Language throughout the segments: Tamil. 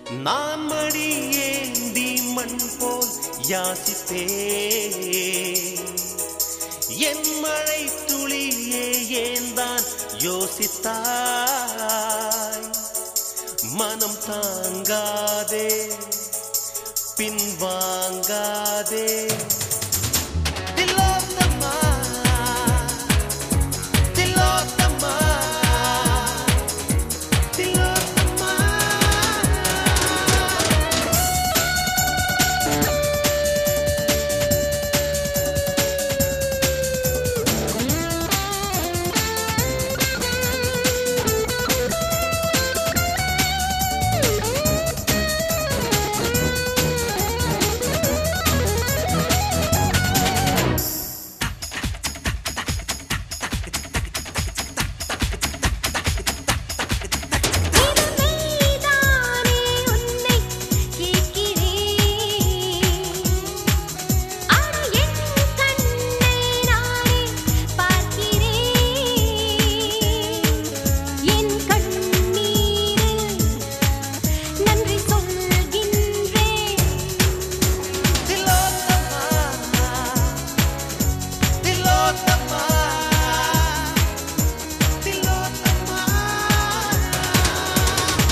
நான் மடி ஏந்தி மண் போல் யாசிப்பே என் மழை துளியே ஏந்தான் யோசித்தாய் மனம் தாங்காதே பின்வாங்காதே திலோத்தமா திலோத்தமா திலோத்தமா இது நீதானே உன்னை கேட்கிறேன் அட என் கண்ணை நானே பார்க்கிறேன் என் கண்ணீரில் நன்றி சொல்கின்றேன் திலோத்தமா திலோத்தமா திலோத்தமா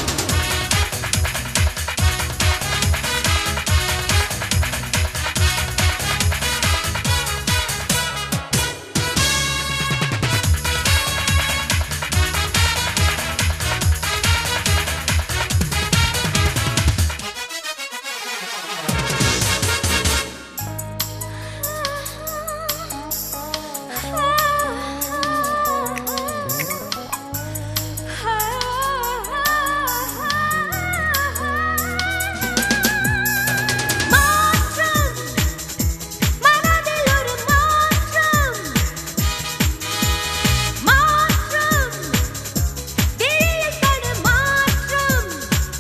மாற்றம் மனதில் ஒரு மாற்றம் மாற்றம் விழியில் படு மாற்றம்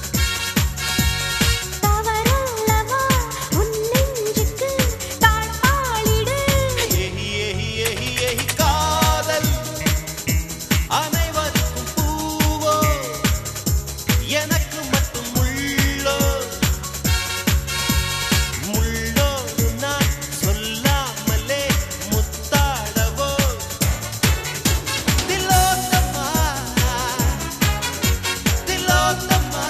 தவறல்லவா உன் நெஞ்சுக்கு தாழ்பாளிடு ஏஹி ஏஹி ஏஹி ஏஹி காதல் அனைவருக்கும் பூவோ எனக்கு மட்டும் முள்ளோ முள்ளோடு நான் சொல்லாமலே முத்தாடவோ திலோத்தமா திலோத்தமா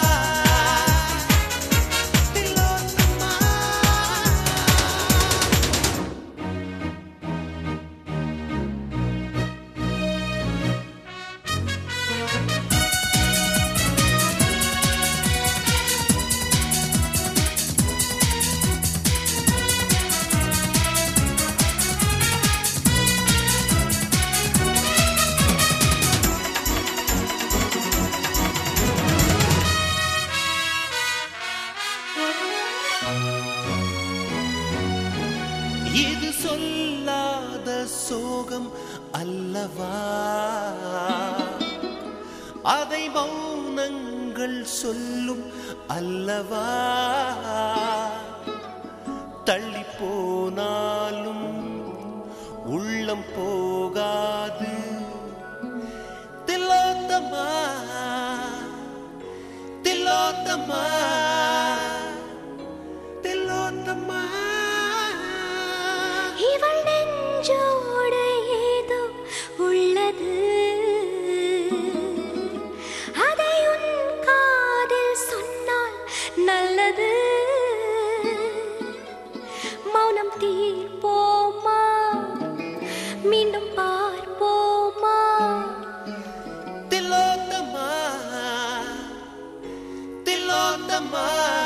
திலோத்தமா இது சொல்லாத சோகம் அல்லவா அதை மௌனங்கள் சொல்லும் அல்லவா தள்ளி போனாலும் உள்ளம் போகாது திலோத்தமா திலோத்தமா திலோத்தமா இவள் நெஞ்சோடு ஏதோ உள்ளது அதை உன் காதில் சொன்னால் நல்லது மௌனம் தீர்ப்போமா மீண்டும் பார்ப்போமா திலோத்தமா திலோத்தமா